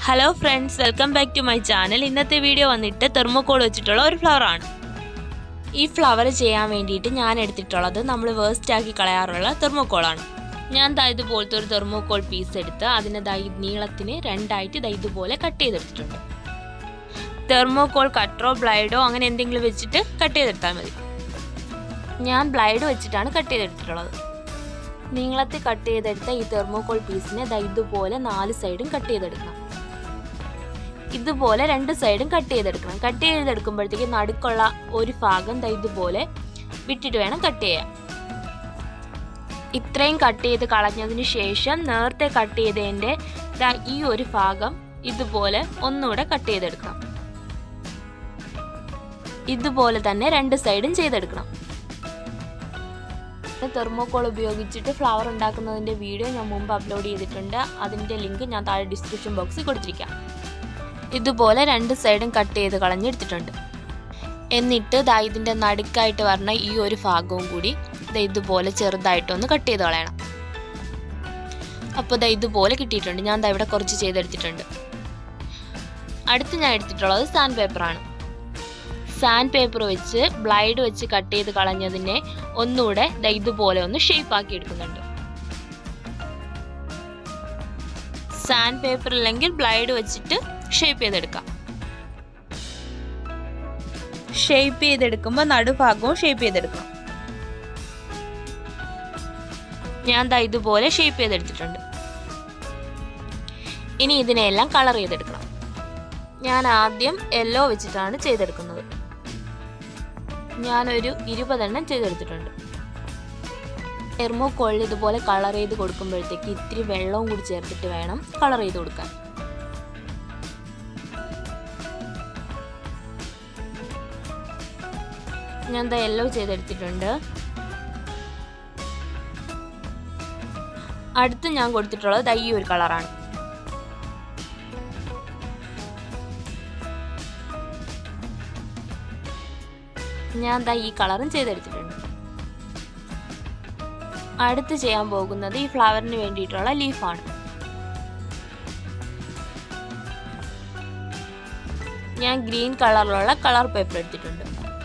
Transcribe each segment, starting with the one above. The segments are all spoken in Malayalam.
hello friends welcome back to my channel ഇന്നത്തെ വീഡിയോ വന്നിട്ട് തെർമോക്കോൾ വെച്ചിട്ടുള്ള ഒരു flower ആണ് ഈ ഫ്ലവർ ചെയ്യാൻ വേണ്ടിയിട്ട് ഞാൻ എടുത്തിട്ടുള്ളത് നമ്മൾ വേസ്റ്റ് ആക്കി കളയാറുള്ള തെർമോക്കോളാണ് ഞാൻ ദാ ഇതുപോലത്തെ ഒരു തെർമോക്കോൾ പീസ് എടുത്ത് അതിനെ ദാ ഈ നീളത്തിന് രണ്ടായിട്ട് ദാ ഇതുപോലെ കട്ട് ചെയ്തെടുത്തിട്ടുണ്ട് തെർമോക്കോൾ കട്ടറോ ബ്ലൈഡോ അങ്ങനെ എന്തെങ്കിലും വെച്ചിട്ട് കട്ട് ചെയ്തെടുത്താൽ മതി ഞാൻ ബ്ലൈഡ് വെച്ചിട്ടാണ് കട്ട് ചെയ്തെടുത്തിട്ടുള്ളത് നീളത്തിൽ കട്ട് ചെയ്തെടുത്ത ഈ തെർമോക്കോൾ പീസിനെ ദാ ഇതുപോലെ നാല് സൈഡും കട്ട് ചെയ്തെടുക്കണം ഇതുപോലെ രണ്ട് സൈഡും കട്ട് ചെയ്തെടുക്കണം കട്ട് ചെയ്തെടുക്കുമ്പോഴത്തേക്ക് നടുക്കുള്ള ഒരു ഭാഗം ദാ ഇതുപോലെ വിട്ടിട്ട് വേണം കട്ട് ചെയ്യാൻ ഇത്രയും കട്ട് ചെയ്ത് കളഞ്ഞതിന് ശേഷം നേരത്തെ കട്ട് ചെയ്തതിൻ്റെ ദാ ഈ ഒരു ഭാഗം ഇതുപോലെ ഒന്നുകൂടെ കട്ട് ചെയ്തെടുക്കണം ഇതുപോലെ തന്നെ രണ്ട് സൈഡും ചെയ്തെടുക്കണം തെർമോക്കോൾ ഉപയോഗിച്ചിട്ട് ഫ്ലവർ ഉണ്ടാക്കുന്നതിൻ്റെ വീഡിയോ ഞാൻ മുമ്പ് അപ്ലോഡ് ചെയ്തിട്ടുണ്ട് അതിൻ്റെ ലിങ്ക് ഞാൻ താഴെ ഡിസ്ക്രിപ്ഷൻ ബോക്സിൽ കൊടുത്തിരിക്കാം ഇതുപോലെ രണ്ട് സൈഡും കട്ട് ചെയ്ത് കളഞ്ഞെടുത്തിട്ടുണ്ട് എന്നിട്ട് ദാ ഇതിൻ്റെ നടുക്കായിട്ട് വരണ ഈ ഒരു ഭാഗവും കൂടി ദാ ഇതുപോലെ ചെറുതായിട്ടൊന്ന് കട്ട് ചെയ്ത് കളയണം അപ്പോൾ ദാ ഇതുപോലെ കിട്ടിയിട്ടുണ്ട് ഞാൻ ദാ ഇവിടെ കുറച്ച് ചെയ്തെടുത്തിട്ടുണ്ട് അടുത്ത് ഞാൻ എടുത്തിട്ടുള്ളത് സാൻഡ് പേപ്പറാണ് സാൻഡ് പേപ്പർ വെച്ച് ബ്ലൈഡ് വെച്ച് കട്ട് ചെയ്ത് കളഞ്ഞതിനെ ഒന്നുകൂടെ ദാ ഇതുപോലെ ഒന്ന് ഷേപ്പ് ആക്കി എടുക്കുന്നുണ്ട് സാൻഡ് പേപ്പർ അല്ലെങ്കിൽ ബ്ലൈഡ് വെച്ചിട്ട് ഷേപ്പ് ചെയ്തെടുക്കാം ഷേപ്പ് ചെയ്തെടുക്കുമ്പോൾ നടുഭാഗവും ഷേപ്പ് ചെയ്തെടുക്കണം ഞാൻ ദാ ഇതുപോലെ ഷേപ്പ് ചെയ്തെടുത്തിട്ടുണ്ട് ഇനി ഇതിനെല്ലാം കളർ ചെയ്തെടുക്കണം ഞാൻ ആദ്യം യെല്ലോ വെച്ചിട്ടാണ് ചെയ്തെടുക്കുന്നത് ഞാനൊരു ഇരുപതെണ്ണം ചെയ്തെടുത്തിട്ടുണ്ട് തെർമോക്കോളിൽ ഇതുപോലെ കളർ ചെയ്ത് കൊടുക്കുമ്പോഴത്തേക്ക് ഇത്തിരി വെള്ളവും കൂടി ചേർത്തിട്ട് വേണം കളർ ചെയ്ത് കൊടുക്കാൻ ഞാൻ എന്താ യെല്ലോ ചെയ്തെടുത്തിട്ടുണ്ട് അടുത്ത് ഞാൻ കൊടുത്തിട്ടുള്ളത് ദൈ ഒരു കളറാണ് ഞാൻ ദാ ഈ കളറും ചെയ്തെടുത്തിട്ടുണ്ട് അടുത്ത് ചെയ്യാൻ പോകുന്നത് ഈ ഫ്ലവറിന് വേണ്ടിയിട്ടുള്ള ലീഫാണ് ഞാൻ ഗ്രീൻ കളറിലുള്ള കളർ പേപ്പർ എടുത്തിട്ടുണ്ട്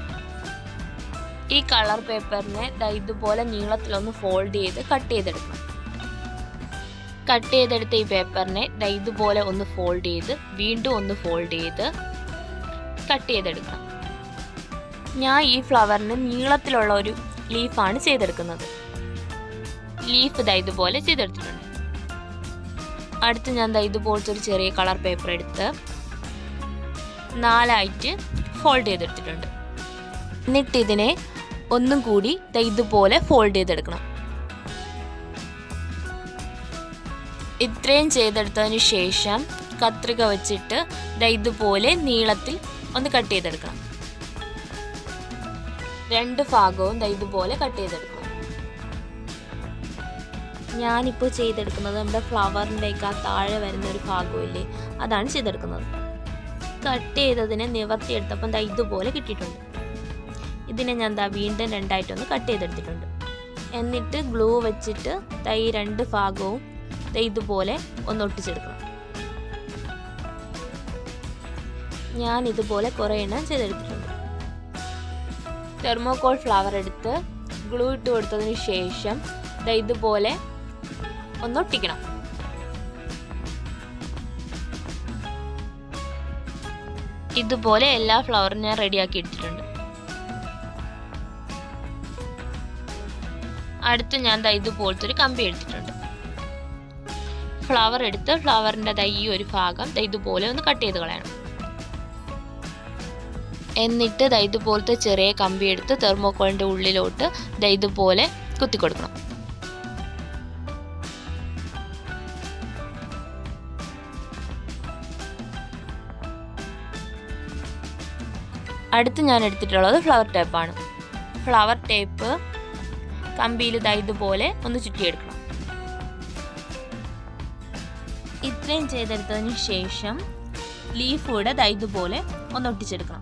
ഈ കളർ പേപ്പറിനെ ദാ ഇതുപോലെ നീളത്തിലൊന്ന് ഫോൾഡ് ചെയ്ത് കട്ട് ചെയ്തെടുക്കണം കട്ട് ചെയ്തെടുത്ത ഈ പേപ്പറിനെ ദാ ഇതുപോലെ ഒന്ന് ഫോൾഡ് ചെയ്ത് വീണ്ടും ഒന്ന് ഫോൾഡ് ചെയ്ത് കട്ട് ചെയ്തെടുക്കണം ഞാൻ ഈ ഫ്ലവറിന് നീളത്തിലുള്ള ഒരു ലീഫാണ് ചെയ്തെടുക്കുന്നത് ലീഫ് ദാ ഇതുപോലെ ചെയ്തെടുത്തിട്ടുണ്ട് അടുത്ത് ഞാൻ ദാ ഇതുപോലത്തെ ഒരു ചെറിയ കളർ പേപ്പർ എടുത്ത് നാലായിട്ട് ഫോൾഡ് ചെയ്തെടുത്തിട്ടുണ്ട് എന്നിട്ട് ഇതിനെ ഒന്നും കൂടി ദാ ഇതുപോലെ ഫോൾഡ് ചെയ്തെടുക്കണം ഇത്രയും ചെയ്തെടുത്തതിന് ശേഷം കത്രിക വെച്ചിട്ട് ദാ ഇതുപോലെ നീളത്തിൽ ഒന്ന് കട്ട് ചെയ്തെടുക്കണം രണ്ട് ഭാഗവും ദാ ഇതുപോലെ കട്ട് ചെയ്തെടുക്കണം ഞാനിപ്പോൾ ചെയ്തെടുക്കുന്നത് നമ്മുടെ ഫ്ലവറിൻ്റെയൊക്കെ ആ താഴെ വരുന്ന ഒരു ഭാഗമില്ലേ അതാണ് ചെയ്തെടുക്കുന്നത് കട്ട് ചെയ്തതിനെ നിവർത്തിയെടുത്തപ്പം ദാ ഇതുപോലെ കിട്ടിയിട്ടുണ്ട് ഇതിനെ ഞാൻ ദാ വീണ്ടും രണ്ടായിട്ടൊന്ന് കട്ട് ചെയ്തെടുത്തിട്ടുണ്ട് എന്നിട്ട് ഗ്ലൂ വെച്ചിട്ട് ദാ ഈ രണ്ട് ഭാഗവും ദാ ഇതുപോലെ ഒന്ന് ഒട്ടിച്ചെടുക്കണം ഞാൻ ഇതുപോലെ കുറേ എണ്ണം ചെയ്തെടുത്തിട്ടുണ്ട് തെർമോകോൾ ഫ്ലവർ എടുത്ത് ഗ്ലൂ ഇട്ട് കൊടുത്തതിന് ശേഷം ദാ ഇതുപോലെ ഒന്ന് ഒട്ടിക്കണം ഇതുപോലെ എല്ലാ ഫ്ലവറും ഞാൻ റെഡിയാക്കി എടുത്തിട്ടുണ്ട് അടുത്ത് ഞാൻ ദാ ഇതുപോലത്തെ ഒരു കമ്പി എടുത്തിട്ടുണ്ട് ഫ്ലവർ എടുത്ത് ഫ്ലവറിൻ്റെ ദാ ഈ ഒരു ഭാഗം ദാ ഇതുപോലെ ഒന്ന് കട്ട് ചെയ്ത് കളയണം എന്നിട്ട് ദാ ഇതുപോലത്തെ ചെറിയ കമ്പി എടുത്ത് തെർമോക്കോളിൻ്റെ ഉള്ളിലോട്ട് ദാ ഇതുപോലെ കുത്തി കൊടുക്കണം അടുത്ത് ഞാൻ എടുത്തിട്ടുള്ളത് ഫ്ലവർ ടേപ്പാണ് ഫ്ലവർ ടേപ്പ് കമ്പിയിൽ ദാ ഇതുപോലെ ഒന്ന് ചുറ്റിയെടുക്കണം ഇത്രയും ചെയ്തെടുത്തതിന് ശേഷം ലീഫ് കൂടെ ദാ ഇതുപോലെ ഒന്ന് ഒട്ടിച്ചെടുക്കണം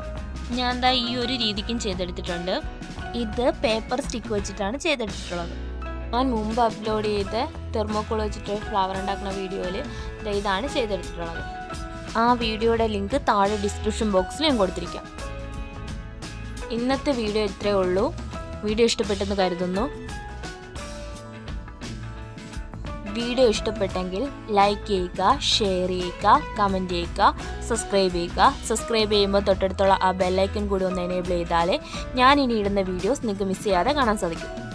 ഞാൻ ദാ ഈ ഒരു രീതിക്കും ചെയ്തെടുത്തിട്ടുണ്ട് ഇത് പേപ്പർ സ്റ്റിക്ക് വെച്ചിട്ടാണ് ചെയ്തെടുത്തിട്ടുള്ളത് ഞാൻ മുമ്പ് അപ്ലോഡ് ചെയ്ത തെർമോക്കോൾ വെച്ചിട്ട് ഫ്ലവർ ഉണ്ടാക്കുന്ന വീഡിയോയിൽ ഇതാണ് ചെയ്തെടുത്തിട്ടുള്ളത് ആ വീഡിയോയുടെ ലിങ്ക് താഴെ ഡിസ്ക്രിപ്ഷൻ ബോക്സിൽ ഞാൻ കൊടുത്തിരിക്കാം ഇന്നത്തെ വീഡിയോ ഇത്രയേ ഉള്ളൂ വീഡിയോ ഇഷ്ടപ്പെട്ടെന്ന് കരുതുന്നു വീഡിയോ ഇഷ്ടപ്പെട്ടെങ്കിൽ ലൈക്ക് ചെയ്യുക ഷെയർ ചെയ്യുക കമൻറ്റ് ചെയ്യുക സബ്സ്ക്രൈബ് ചെയ്യുക സബ്സ്ക്രൈബ് ചെയ്യുമ്പോൾ തൊട്ടടുത്തുള്ള ആ ബെല്ലൈക്കൺ കൂടി ഒന്ന് എനേബിൾ ചെയ്താലേ ഞാൻ ഇനി ഇടുന്ന വീഡിയോസ് നിങ്ങൾക്ക് മിസ് ചെയ്യാതെ കാണാൻ സാധിക്കും